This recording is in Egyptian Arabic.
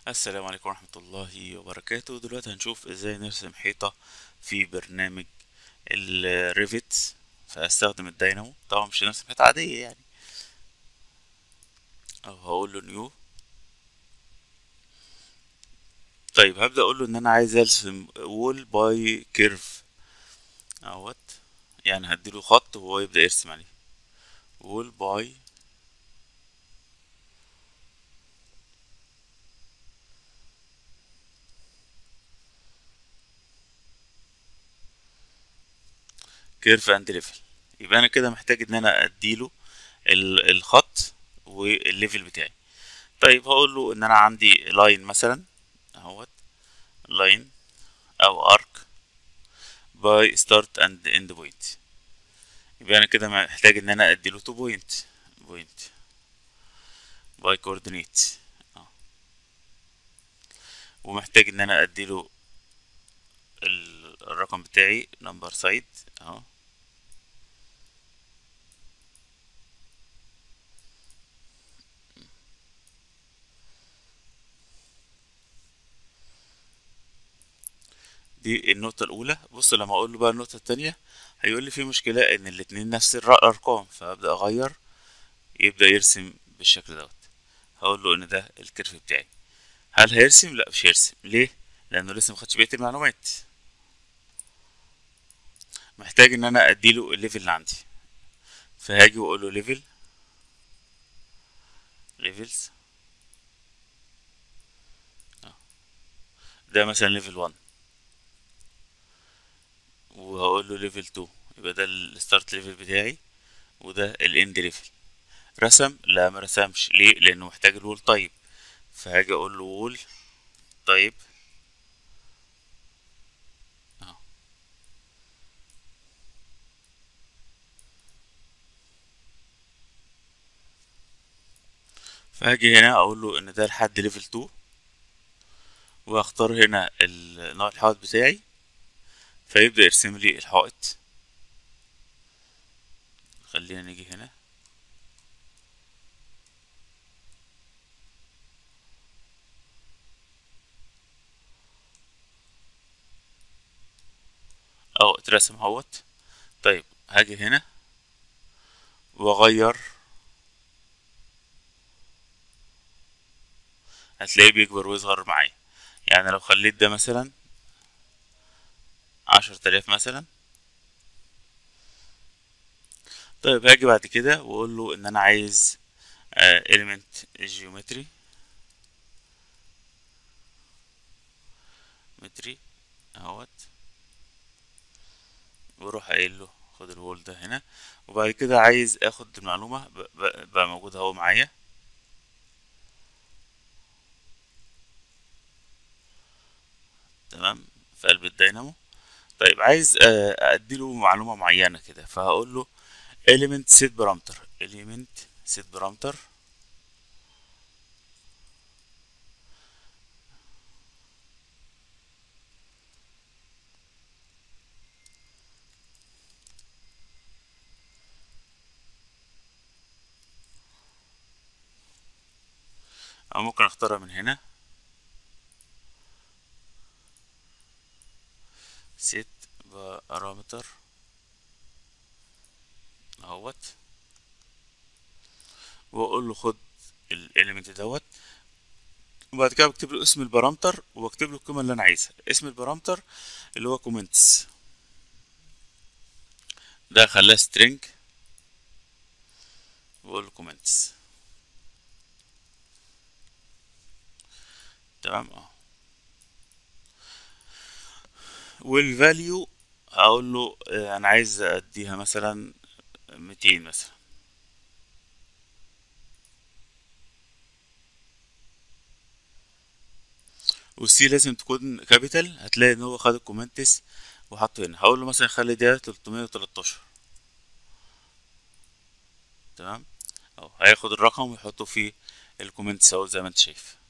السلام عليكم ورحمة الله وبركاته دلوقتي هنشوف ازاي نرسم حيطة في برنامج الريفت فهستخدم الدينامو طبعا مش هنرسم حيطة عادية يعني او هقول له نيو طيب هبدأ اقول له ان انا عايز ارسم وول باي كيرف اهوت يعني هديله خط وهو يبدأ يرسم عليه وول باي كيرف اند ليفل يبقى انا كده محتاج ان انا اديله ال- الخط والليفل بتاعي طيب هقول له ان انا عندي لاين مثلا اهوت لاين او ارك باي ستارت اند اند بوينت يبقى انا كده محتاج ان انا اديله تو بوينت بوينت باي كوردينيت ومحتاج ان انا اديله ال- الرقم بتاعي نمبر سايد اهو دي النقطة الأولى بص لما أقول له بقى النقطة التانية هيقول لي في مشكلة إن الاتنين نفس الر- الأرقام فأبدأ أغير يبدأ يرسم بالشكل دوت هقول له إن ده الكيرف بتاعي هل هيرسم؟ لأ مش هيرسم ليه؟ لأنه لسه مخدش بقية المعلومات محتاج إن أنا أديله الليفل اللي عندي فهاجي وأقول له ليفل ليفلز ده مثلا ليفل 1 وهقول له ليفل 2 يبقى ده الستارت ليفل بتاعي وده الاند ليفل رسم لا ما رسمش ليه لانه محتاج الوول تايب فهاجي اقول له وول تايب اهو فهاجي هنا اقول له ان ده لحد ليفل 2 واختار هنا ال- نوع الحائط بتاعي فيبدأ يرسم لي الحائط خلينا نيجي هنا اهو اترسم اهوت طيب هاجي هنا واغير هتلاقيه بيكبر ويصغر معايا يعني لو خليت ده مثلا عشرة آلاف مثلا طيب هاجي بعد كده واقول له ان انا عايز آه element geometry متري اهوت واروح قايل له خد الوول ده هنا وبعد كده عايز اخد المعلومة ب- ب- بقى موجود اهو معايا تمام في قلب الدينامو طيب عايز آه، اديله معلومة معينة كده فهقول له element set parameter element set parameter او ممكن اختارها من هنا set parameter اهوت واقول له خد الاليمنت دوت وبعد كده بكتب له اسم البارامتر وبكتب له القيمه اللي انا عايزها اسم البارامتر اللي هو كومنتس ده خلاه string واقول له كومنتس تمام اه والفاليو هقول له آه، انا عايز اديها مثلا 200 مثلا والسي لازم تكون كابيتال هتلاقي ان هو خد الكومنتس وحطه هنا هقول له مثلا خلي ده 313 تمام اهو هياخد الرقم ويحطه في الكومنتس اهو زي ما انت شايف